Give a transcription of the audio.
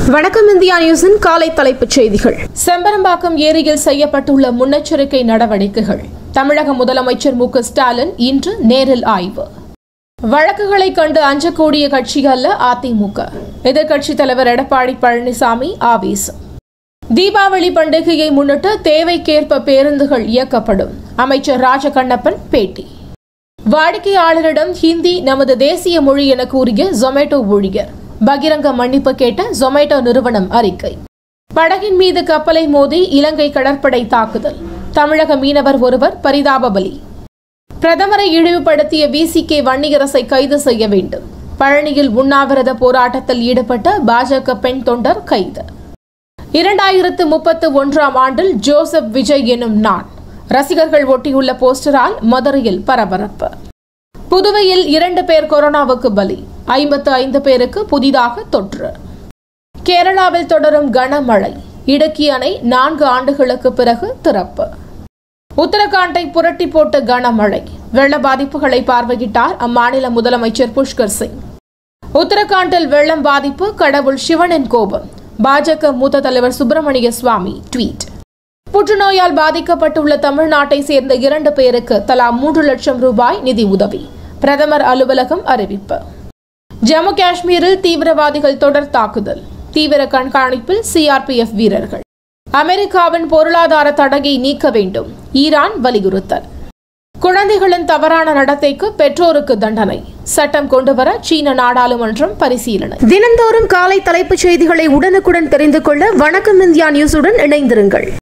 வணக்கம் இந்தியா நியூஸின் காலை தலைப்புச் செய்திகள் செம்பரம்பாக்கம் ஏரியில் செய்யப்பட்டுள்ள முன்னெச்சரிக்கை நடவடிக்கைகள் தமிழக முதலமைச்சர் மு க ஸ்டாலின் இன்று நேரில் ஆய்வு வழக்குகளை கண்டு அஞ்சக்கூடிய கட்சி அல்ல அதிமுக எதிர்க்கட்சித் தலைவர் எடப்பாடி பழனிசாமி ஆவேசம் தீபாவளி பண்டிகையை முன்னிட்டு தேவைக்கேற்ப பேருந்துகள் இயக்கப்படும் அமைச்சர் ராஜகண்ணப்பன் பேட்டி வாடிக்கையாளரிடம் ஹிந்தி நமது தேசிய மொழி என கூறிய ஜொமேட்டோ ஊழியர் பகிரங்க மன்னிப்பு கேட்ட ஜொமேட்டோ நிறுவனம் அறிக்கை படகின் மீது கப்பலை மோதி இலங்கை கடற்படை தாக்குதல் தமிழக மீனவர் ஒருவர் பரிதாப பலி பிரதமரை இழிவுபடுத்திய விசிகே வன்னியரசை கைது செய்ய வேண்டும் பழனியில் உண்ணாவிரத போராட்டத்தில் ஈடுபட்ட பாஜக பெண் தொண்டர் கைது இரண்டாயிரத்து முப்பத்து ஒன்றாம் ஆண்டில் ஜோசப் விஜய் எனும் நான் ரசிகர்கள் ஒட்டியுள்ள போஸ்டரால் மதுரையில் பரபரப்பு புதுவையில் இரண்டு பேர் கொரோனாவுக்கு பலி ஐம்பத்து ஐந்து பேருக்கு புதிதாக தொற்று கேரளாவில் தொடரும் கனமழை இடுக்கி அணை நான்கு ஆண்டுகளுக்கு பிறகு திறப்பு உத்தரகாண்டை புரட்டி போட்ட கனமழை வெள்ள பாதிப்புகளை பார்வையிட்டார் அம்மாநில முதலமைச்சர் புஷ்கர் சிங் உத்தரகாண்டில் வெள்ளம் பாதிப்பு கடவுள் சிவனின் கோபம் பாஜக மூத்த தலைவர் சுப்பிரமணிய சுவாமி ட்வீட் புற்றுநோயால் பாதிக்கப்பட்டுள்ள தமிழ்நாட்டை சேர்ந்த இரண்டு பேருக்கு தலா மூன்று லட்சம் ரூபாய் நிதி உதவி பிரதமர் அலுவலகம் அறிவிப்பு ஜம்மு காஷ்மீரில் தீவிரவாதிகள் தொடர் தாக்குதல் தீவிர கண்காணிப்பில் சிஆர்பிஎஃப் வீரர்கள் அமெரிக்காவின் பொருளாதார தடையை நீக்க வேண்டும் ஈரான் வலியுறுத்தல் குழந்தைகளின் தவறான நடத்தைக்கு பெற்றோருக்கு தண்டனை சட்டம் கொண்டுவர சீன நாடாளுமன்றம் பரிசீலனை தினந்தோறும் காலை தலைப்புச் செய்திகளை உடனுக்குடன் தெரிந்து கொள்ள வணக்கம் இந்தியா நியூஸுடன் இணைந்திருங்கள்